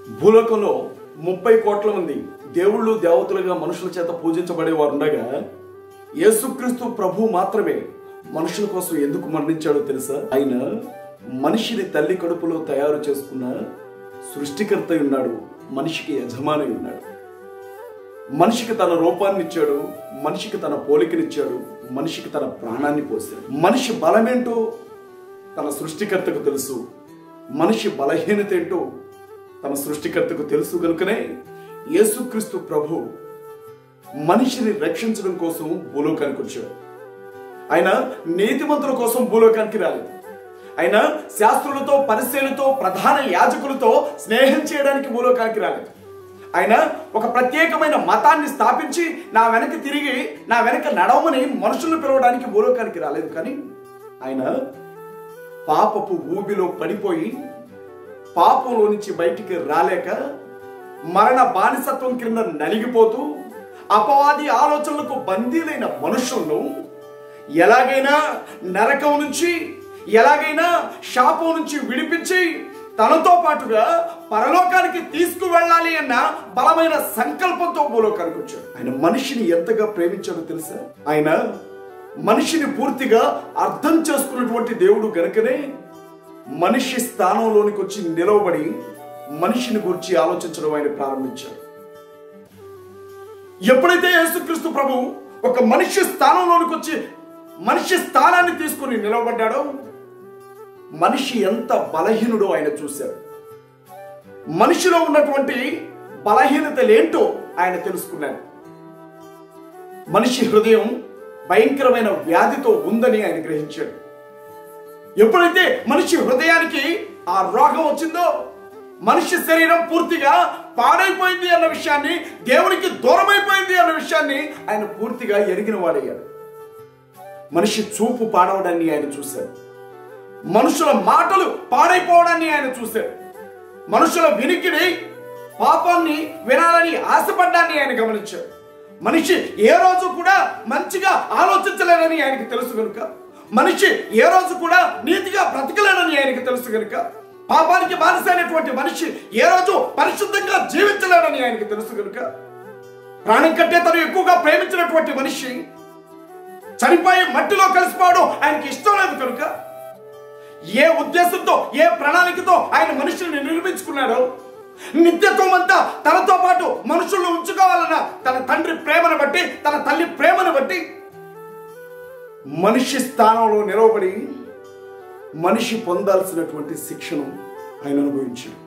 భూలోకంలో ముప్పై కోట్ల మంది దేవుళ్ళు దేవతలుగా మనుషుల చేత పూజించబడేవారు ఉండగా యేసుక్రీస్తు ప్రభు మాత్రమే మనుషుల కోసం ఎందుకు మరణించాడో తెలుసా ఆయన మనిషిని తల్లి కడుపులో తయారు చేసుకున్న సృష్టికర్త అయి ఉన్నాడు మనిషికి యజమాని అయి ఉన్నాడు మనిషికి తన రూపాన్ని ఇచ్చాడు మనిషికి తన పోలికనిచ్చాడు మనిషికి తన ప్రాణాన్ని పోసాడు మనిషి బలమేంటో తన సృష్టికర్తకు తెలుసు మనిషి బలహీనత ఏంటో తన సృష్టికర్తకు తెలుసు కనుకనే యేసుక్రీస్తు ప్రభు మనిషిని రక్షించడం కోసం భూలోకానికి వచ్చాడు ఆయన నీతిమంతుల కోసం భూలోకానికి రాలేదు ఆయన శాస్త్రులతో పరిశీలతో ప్రధాన యాజకులతో స్నేహం చేయడానికి భూలోకానికి రాలేదు ఆయన ఒక ప్రత్యేకమైన మతాన్ని స్థాపించి నా వెనక తిరిగి నా వెనక నడవమని మనుషులను పిలవడానికి భూలోకానికి రాలేదు కానీ ఆయన పాపపు ఊబిలో పడిపోయి పాపంలో నుంచి బయటికి రాలేక మరణ బానిసత్వం కింద నలిగిపోతూ అపవాది ఆలోచనలకు బందీలైన మనుషులను ఎలాగైనా నరకం నుంచి ఎలాగైనా శాపం నుంచి విడిపించి తనతో పాటుగా పరలోకానికి తీసుకువెళ్ళాలి అన్న బలమైన సంకల్పంతో భూలోకానికి వచ్చాడు ఆయన మనిషిని ఎంతగా ప్రేమించాడో తెలుసా ఆయన మనిషిని పూర్తిగా అర్థం చేసుకున్నటువంటి దేవుడు గనుకనే మనిషి స్థానంలోనికి వచ్చి నిలవబడి మనిషిని గురించి ఆలోచించడం ఆయన ప్రారంభించాడు ఎప్పుడైతే యేసుక్రీస్తు ప్రభు ఒక మనిషి స్థానంలోనికి వచ్చి మనిషి స్థానాన్ని తీసుకుని నిలవబడ్డాడో మనిషి ఎంత బలహీనుడో ఆయన చూశాడు మనిషిలో ఉన్నటువంటి బలహీనతలేంటో ఆయన తెలుసుకున్నాడు మనిషి హృదయం భయంకరమైన వ్యాధితో ఉందని ఆయన గ్రహించాడు ఎప్పుడైతే మనిషి హృదయానికి ఆ రోగం వచ్చిందో మనిషి శరీరం పూర్తిగా పాడైపోయింది అన్న విషయాన్ని దేవునికి దూరమైపోయింది అన్న విషయాన్ని ఆయన పూర్తిగా ఎరిగిన వాడయ్యాడు మనిషి చూపు పాడవడాన్ని ఆయన చూశాడు మనుషుల మాటలు పాడైపోవడాన్ని ఆయన చూశాడు మనుషుల వినికిడి పాపాన్ని వినాలని ఆశపడ్డాన్ని ఆయన గమనించాడు మనిషి ఏ రోజు కూడా మంచిగా ఆలోచించలేడని ఆయనకి తెలుసు కనుక మనిషి ఏ రోజు కూడా నీతిగా బ్రతకలేడని ఆయనకి తెలుసు కనుక పాపానికి బానిసైనటువంటి మనిషి ఏ రోజు పరిశుద్ధంగా జీవించలేడని ఆయనకి తెలుసు కనుక ప్రాణం కంటే తను ఎక్కువగా ప్రేమించినటువంటి మనిషి చనిపోయి మట్టిలో కలిసిపోవడం ఆయనకి ఇష్టం లేదు కనుక ఏ ఉద్దేశంతో ఏ ప్రణాళికతో ఆయన మనుషుల్ని నిర్మించుకున్నాడో నిత్యత్వం అంతా తనతో పాటు మనుషులను ఉంచుకోవాలన్న తన తండ్రి ప్రేమను బట్టి తన తల్లి ప్రేమను బట్టి మనిషి స్థానంలో నిలవబడి మనిషి పొందాల్సినటువంటి శిక్షను ఆయన అనుభవించాడు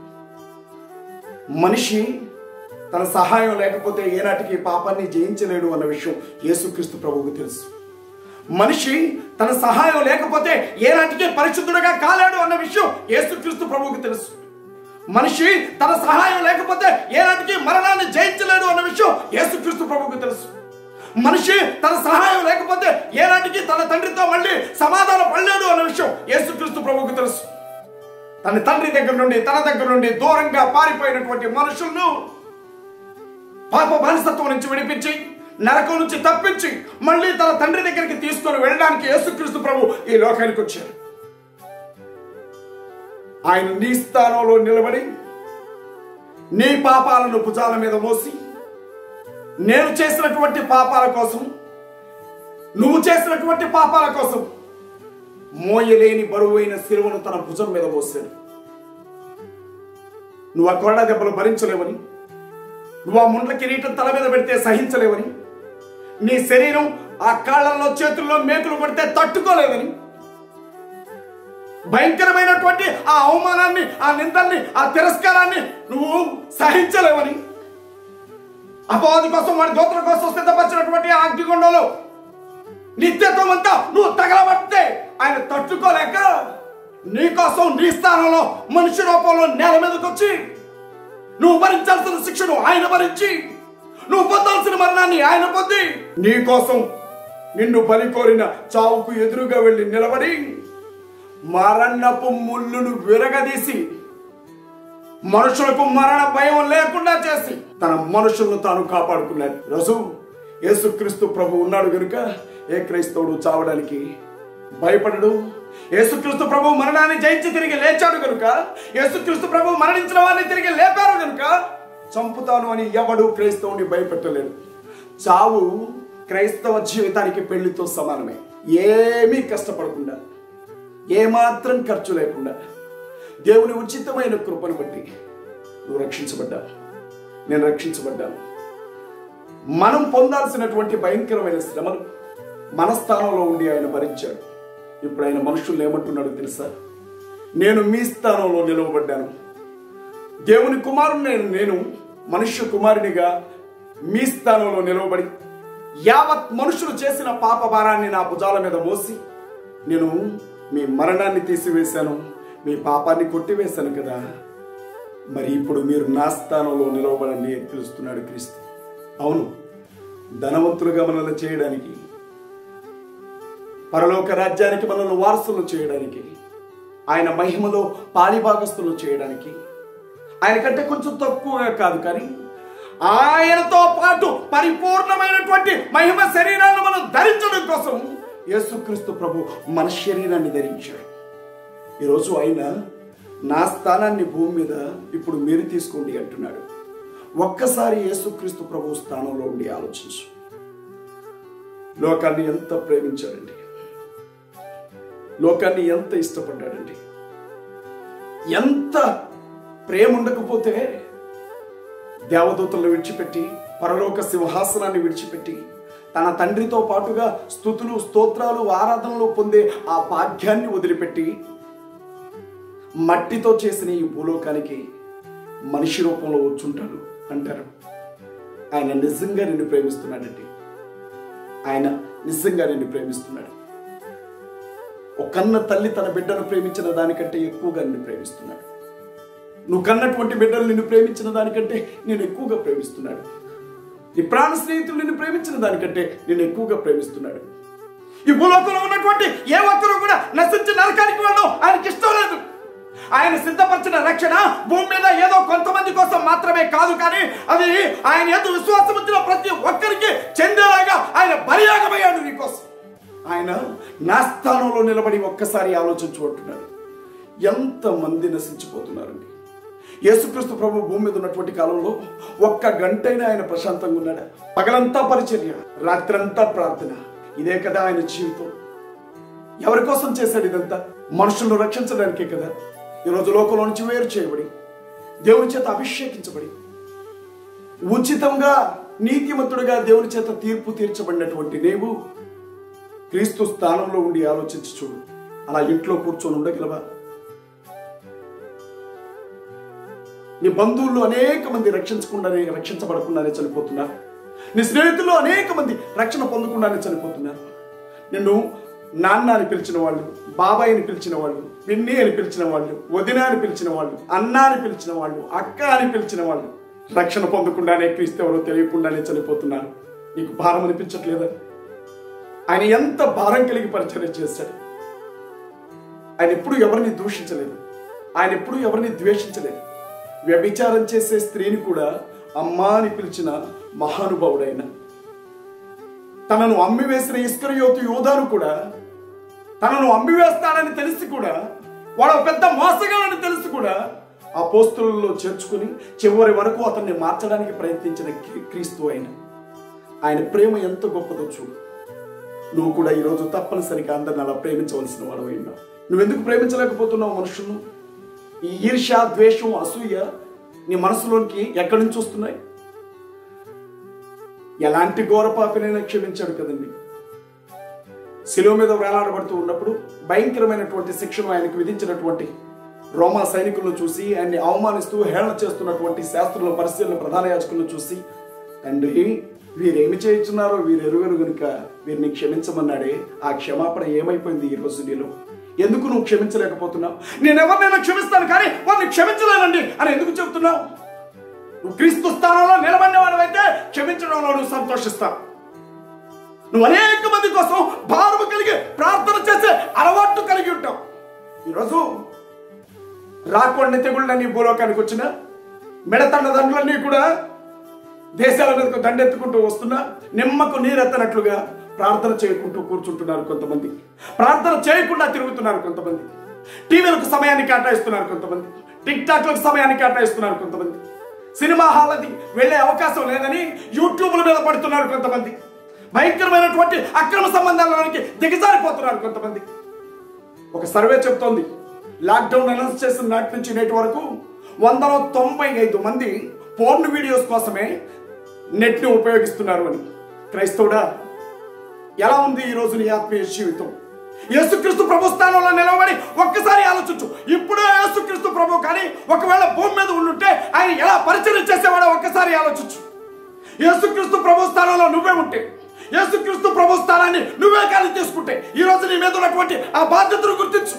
మనిషి తన సహాయం లేకపోతే ఏనాటికి పాపాన్ని జయించలేడు అన్న విషయం యేసుక్రీస్తు ప్రభువుకు తెలుసు మనిషి తన సహాయం లేకపోతే ఏనాటికి పరిశుద్ధుడుగా కాలేడు అన్న విషయం యేసుక్రీస్తు ప్రభువుకు తెలుసు మనిషి తన సహాయం లేకపోతే ఏనాటికి మరణాన్ని జయించలేడు అన్న విషయం యేసుక్రీస్తు ప్రభువుకు తెలుసు మనిషి తన సహాయం లేకపోతే ఏనాటికి తన తండ్రితో మళ్ళీ సమాధానం పడలేడు అన్న విషయం యేసుక్రీస్తు ప్రభువుకు తెలుసు తన తండ్రి దగ్గర నుండి తన దగ్గర నుండి దూరంగా పారిపోయినటువంటి మనుషులను పాప బానిసత్వం నుంచి విడిపించి నరకం నుంచి తప్పించి మళ్ళీ తన తండ్రి దగ్గరికి తీసుకొని వెళ్ళడానికి యేసుక్రీస్తు ప్రభు ఈ లోకానికి వచ్చారు ఆయన నీ స్థానంలో నిలబడి నీ పాపాలను భుజాల మీద మోసి నేను చేసినటువంటి పాపాల కోసం నువ్వు చేసినటువంటి పాపాల కోసం మోయలేని బరువైన శిలువను తన భుజం మీద మోసాడు నువ్వు ఆ కొరడ దెబ్బలు భరించలేవని నువ్వు ఆ ముండ్ల కిరీటం తల మీద పెడితే సహించలేవని నీ శరీరం ఆ కాళ్ళల్లో చేతుల్లో మేకులు కొడితే తట్టుకోలేదని భయంకరమైనటువంటి ఆ అవమానాన్ని ఆ నిందల్ని ఆ తిరస్కారాన్ని నువ్వు సహించలేవని అపవాది కోసం వాడి దోతల కోసం సిద్ధపరిచినటువంటి ఆ అగ్నిగుండంలో నిత్యత్వం అంతా నువ్వు తగలబడితే ఆయన తట్టుకోలేక నీ కోసం నీ స్థానంలో మనిషి రూపంలో నేల మీదకి వచ్చి నువ్వు భరించాల్సిన శిక్షను ఆయన భరించి నువ్వు పొందాల్సిన మరణాన్ని ఆయన పొంది నీ కోసం నిన్ను బలి కోరిన చావుకు ఎదురుగా వెళ్ళి నిలబడి మరణపు ముళ్ళును విరగదీసి మనుషులకు మరణ భయం లేకుండా చేసి తన మనుషులను తాను కాపాడుకున్నాడు రోజు యేసుక్రీస్తు ప్రభు ఉన్నాడు గనుక ఏ క్రైస్తవుడు చావడానికి భయపడడు యేసుక్రీస్తు ప్రభు మరణాన్ని జయించి తిరిగి లేచాడు కనుక యేసుక్రీస్తు ప్రభు మరణించిన వారిని తిరిగి లేపారు కనుక చంపుతాను అని ఎవడు క్రైస్తవుని భయపెట్టలేడు చావు క్రైస్తవ జీవితానికి పెళ్లితో సమానమే ఏమీ కష్టపడకుండా ఏమాత్రం ఖర్చు లేకుండా దేవుని ఉచితమైన కృపను బట్టి నువ్వు రక్షించబడ్డావు నేను రక్షించబడ్డాను మనం పొందాల్సినటువంటి భయంకరమైన శ్రమను మన స్థానంలో ఉండి ఆయన భరించాడు ఇప్పుడు ఆయన మనుషుల్ని ఏమంటున్నాడు తెలుసా నేను మీ స్థానంలో నిలవబడ్డాను దేవుని కుమారుని నేను నేను మనుష్య కుమారునిగా మీ స్థానంలో నిలవబడి యావత్ మనుషులు చేసిన పాప భారాన్ని నా భుజాల మీద మోసి నేను మీ మరణాన్ని తీసివేశాను మీ పాపాన్ని కొట్టివేశాను కదా మరి ఇప్పుడు మీరు నా స్థానంలో నిలవబడండి అని పిలుస్తున్నాడు క్రీస్తు అవును ధనవంతులుగా మనల్ని చేయడానికి పరలోక రాజ్యానికి మనల్ని వారసులు చేయడానికి ఆయన మహిమలో పాలిభాగస్తులు చేయడానికి ఆయన కంటే కొంచెం తక్కువగా కాదు కానీ ఆయనతో పాటు పరిపూర్ణమైనటువంటి మహిమ శరీరాన్ని మనం ధరించడం కోసం యేసుక్రీస్తు ప్రభు మన శరీరాన్ని ధరించాడు ఈరోజు ఆయన నా స్థానాన్ని భూమి మీద ఇప్పుడు మీరు తీసుకోండి అంటున్నాడు ఒక్కసారి యేసుక్రీస్తు ప్రభు స్థానంలో ఉండి ఆలోచించు లోకాన్ని ఎంత ప్రేమించాడండి లోకాన్ని ఎంత ఇష్టపడ్డాడండి ఎంత ప్రేమ ఉండకపోతే దేవదూతలను విడిచిపెట్టి పరలోక సింహాసనాన్ని విడిచిపెట్టి తన తండ్రితో పాటుగా స్థుతులు స్తోత్రాలు ఆరాధనలు పొందే ఆ భాగ్యాన్ని వదిలిపెట్టి మట్టితో చేసిన ఈ భూలోకానికి మనిషి రూపంలో వచ్చుంటాడు అంటారు ఆయన నిజంగా నిన్ను ప్రేమిస్తున్నాడండి ఆయన నిజంగా నిన్ను ప్రేమిస్తున్నాడు ఒక కన్న తల్లి తన బిడ్డను ప్రేమించిన దానికంటే ఎక్కువగా నిన్ను ప్రేమిస్తున్నాడు నువ్వు కన్నటువంటి బిడ్డలు నిన్ను ప్రేమించిన దానికంటే నేను ఎక్కువగా ప్రేమిస్తున్నాడు నీ ప్రాణ స్నేహితులు నిన్ను ప్రేమించిన దానికంటే నేను ఎక్కువగా ప్రేమిస్తున్నాడు ఈ భూలోకంలో ఉన్నటువంటి ఏ ఒక్కరూ కూడా నశించి నరకానికి వెళ్ళడం ఆయనకి ఇష్టం లేదు ఆయన సిద్ధపరిచిన రక్షణ భూమి మీద ఏదో కొంతమంది కోసం మాత్రమే కాదు కానీ అది ఆయన ఏదో విశ్వాసం వచ్చిన ప్రతి ఒక్కరికి చెందేలాగా ఆయన బలియాగమయ్యాడు నీకోసం ఆయన నా స్థానంలో నిలబడి ఒక్కసారి ఆలోచించుకుంటున్నాడు ఎంతమంది నశించిపోతున్నారండి యేసుక్రీస్తు ప్రభు భూమి మీద ఉన్నటువంటి కాలంలో ఒక్క గంటైనా ఆయన ప్రశాంతంగా ఉన్నాడా పగలంతా పరిచర్య రాత్రంతా ప్రార్థన ఇదే కదా ఆయన జీవితం ఎవరి కోసం చేశాడు ఇదంతా మనుషులను రక్షించడానికే కదా ఈరోజు లోకంలో నుంచి వేరు చేయబడి దేవుని చేత అభిషేకించబడి ఉచితంగా నీతిమంతుడిగా దేవుని చేత తీర్పు తీర్చబడినటువంటి నీవు క్రీస్తు స్థానంలో ఉండి ఆలోచించి చూడు అలా ఇంట్లో కూర్చొని ఉండగలవా నీ బంధువుల్లో అనేక మంది రక్షించకుండానే రక్షించబడకుండానే చనిపోతున్నారు నీ స్నేహితుల్లో అనేక మంది రక్షణ పొందకుండానే చనిపోతున్నారు నిన్ను నాన్న అని పిలిచిన వాళ్ళు బాబాయ్ అని పిలిచిన వాళ్ళు పిన్ని అని పిలిచిన వాళ్ళు వదిన అని పిలిచిన వాళ్ళు అన్న అని పిలిచిన వాళ్ళు అక్క అని పిలిచిన వాళ్ళు రక్షణ పొందకుండానే క్రీస్తెవరో తెలియకుండానే చనిపోతున్నారు నీకు భారం అనిపించట్లేదా ఆయన ఎంత భారం కలిగి పరిచయం చేశాడు ఆయన ఎప్పుడు ఎవరిని దూషించలేదు ఆయన ఎప్పుడు ఎవరిని ద్వేషించలేదు వ్యభిచారం చేసే స్త్రీని కూడా అమ్మా అని పిలిచిన మహానుభావుడైన తనను అమ్మివేసిన ఇస్కరయోతు యోధాను కూడా తనను అమ్మివేస్తాడని తెలిసి కూడా వాడు ఒక పెద్ద మోసగాడని తెలిసి కూడా ఆ పోస్తులలో చేర్చుకుని చివరి వరకు అతన్ని మార్చడానికి ప్రయత్నించిన క్రీ- క్రీస్తు ఆయన ఆయన ప్రేమ ఎంత గొప్పదో చూడు నువ్వు కూడా ఈరోజు తప్పనిసరిగా అందరిని అలా ప్రేమించవలసిన వాడు ఉన్నావు నువ్వెందుకు ప్రేమించలేకపోతున్నావు మనుషులను ఈ ఈర్ష్య ద్వేషం అసూయ నీ మనసులోనికి ఎక్కడి నుంచి వస్తున్నాయి ఎలాంటి ఘోర పాపినైనా క్షమించాడు కదండి శిలువ మీద వేలాడబడుతూ ఉన్నప్పుడు భయంకరమైనటువంటి శిక్షను ఆయనకు విధించినటువంటి రోమా సైనికులను చూసి ఆయన్ని అవమానిస్తూ హేళన చేస్తున్నటువంటి శాస్త్రుల పరిశీలన ప్రధాన యాజకులను చూసి తండ్రి వీరేమి చేయించున్నారో వీరు ఎరుగరు గనుక వీరిని క్షమించమన్నాడే ఆ క్షమాపణ ఏమైపోయింది ఈ రోజు నీలో ఎందుకు నువ్వు క్షమించలేకపోతున్నావు నేను ఎవరినైనా క్షమిస్తాను కానీ వారిని క్షమించలేనండి అని ఎందుకు చెబుతున్నావు నువ్వు క్రీస్తు స్థానంలో నిలబడిన అయితే క్షమించడంలో నువ్వు సంతోషిస్తావు నువ్వు అనేక మంది కోసం భారము కలిగి ప్రార్థన చేసే అలవాటు కలిగి ఉంటావు ఈరోజు రాకుండా తెగుళ్ళని భూలోకానికి వచ్చిన మిడతండ దండలన్నీ కూడా దేశాల మీదకు దండెత్తుకుంటూ వస్తున్నా నిమ్మకు నీరెత్తనట్లుగా ప్రార్థన చేయకుంటూ కూర్చుంటున్నారు కొంతమంది ప్రార్థన చేయకుండా తిరుగుతున్నారు కొంతమంది టీవీలకు సమయాన్ని కేటాయిస్తున్నారు కొంతమంది టిక్ టాక్లకు సమయాన్ని కేటాయిస్తున్నారు కొంతమంది సినిమా హాల్ది వెళ్ళే అవకాశం లేదని యూట్యూబ్ల మీద పడుతున్నారు కొంతమంది భయంకరమైనటువంటి అక్రమ సంబంధాలకి దిగజారిపోతున్నారు కొంతమంది ఒక సర్వే చెప్తోంది లాక్డౌన్ అనౌన్స్ చేసిన నాటి నుంచి నేటి వరకు వందల తొంభై ఐదు మంది పోర్న్ వీడియోస్ కోసమే నెట్ని ఉపయోగిస్తున్నారు అని క్రైస్తవుడా ఎలా ఉంది ఈ రోజు నీ ఆత్మీయ జీవితం యేసుక్రీస్తు ప్రభు స్థానంలో నిలబడి ఒక్కసారి ఆలోచించు ఇప్పుడు యేసుక్రీస్తు ప్రభు కానీ ఒకవేళ భూమి మీద ఉండుంటే ఆయన ఎలా పరిచయం చేసేవాడో ఒక్కసారి ఆలోచించు యేసుక్రీస్తు ప్రభు స్థానంలో నువ్వే ఉంటే యేసుక్రీస్తు ప్రభు స్థానాన్ని నువ్వే కానీ తీసుకుంటే ఈ రోజు నీ మీద ఉన్నటువంటి ఆ బాధ్యతను గుర్తించు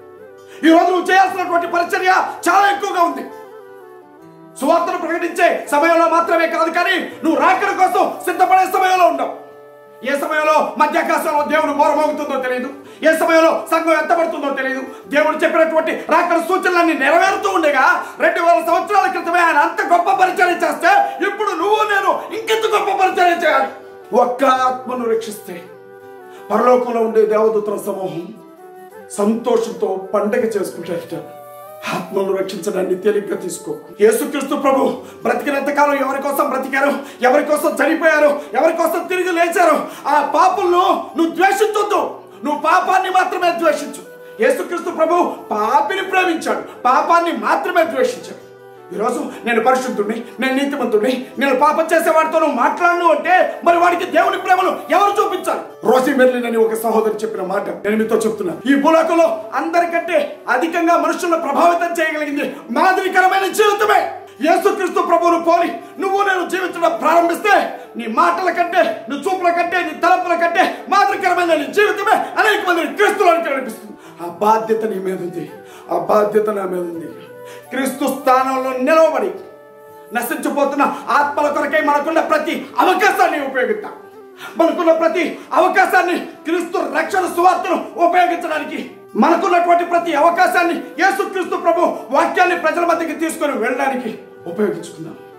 ఈ రోజు నువ్వు చేయాల్సినటువంటి పరిచర్య చాలా ఎక్కువగా ఉంది సువార్తను ప్రకటించే సమయంలో మాత్రమే కాదు కానీ నువ్వు రాకడ కోసం సిద్ధపడే సమయంలో ఉండవు ఏ సమయంలో మధ్యాకాశంలో దేవుడు మోరమోగుతుందో తెలియదు ఏ సమయంలో సంఘం ఎత్తబడుతుందో తెలియదు దేవుడు చెప్పినటువంటి రాకడ సూచనలన్నీ నెరవేరుతూ ఉండగా రెండు వేల సంవత్సరాల క్రితమే ఆయన అంత గొప్ప పరిచయం చేస్తే ఇప్పుడు నువ్వు నేను ఇంకెంత గొప్ప పరిచయం చేయాలి ఒక్క ఆత్మను రక్షిస్తే పరలోకంలో ఉండే దేవదూతల సమూహం సంతోషంతో పండగ చేసుకుంటారట ఆత్మను రక్షించడాన్ని తేలిగ్గా తీసుకో యేసుక్రీస్తు ప్రభు బ్రతికినంత కాలం ఎవరి కోసం బ్రతికారు ఎవరి కోసం చనిపోయారు ఎవరి కోసం తిరిగి లేచారు ఆ పాపులను నువ్వు ద్వేషించొద్దు నువ్వు పాపాన్ని మాత్రమే ద్వేషించు యేసుక్రీస్తు ప్రభు పాపిని ప్రేమించాడు పాపాన్ని మాత్రమే ద్వేషించాడు ఈరోజు నేను పరిశుద్ధుడిని నేను నీతిమంతుడిని నేను పాపం చేసేవాడితో నువ్వు మాట్లాడను అంటే మరి వాడికి దేవుని ప్రేమను ఎవరు చూపించాలి రోసి మెర్లిన్ అని ఒక సహోదరి చెప్పిన మాట నేను మీతో చెప్తున్నా ఈ భూలోకంలో అందరికంటే అధికంగా మనుషులను ప్రభావితం చేయగలిగింది మాదిరికరమైన జీవితమే యేసుక్రీస్తు ప్రభువును పోలి నువ్వు నేను జీవించడం ప్రారంభిస్తే నీ మాటల కంటే నీ చూపుల కంటే నీ తలపుల కంటే మాదిరికరమైన నీ జీవితమే అనేక మందిని క్రీస్తులోనికి నడిపిస్తుంది ఆ బాధ్యత నీ మీద ఉంది ఆ బాధ్యత నా మీద ఉంది క్రీస్తు స్థానంలో నిలవబడి నశించిపోతున్న ఆత్మల కొరకై మనకున్న ప్రతి అవకాశాన్ని ఉపయోగిద్దాం మనకున్న ప్రతి అవకాశాన్ని క్రీస్తు రక్షణ సువార్తను ఉపయోగించడానికి మనకున్నటువంటి ప్రతి అవకాశాన్ని యేసుక్రీస్తు ప్రభు వాక్యాన్ని ప్రజల మధ్యకి తీసుకొని వెళ్ళడానికి ఉపయోగించుకుందాం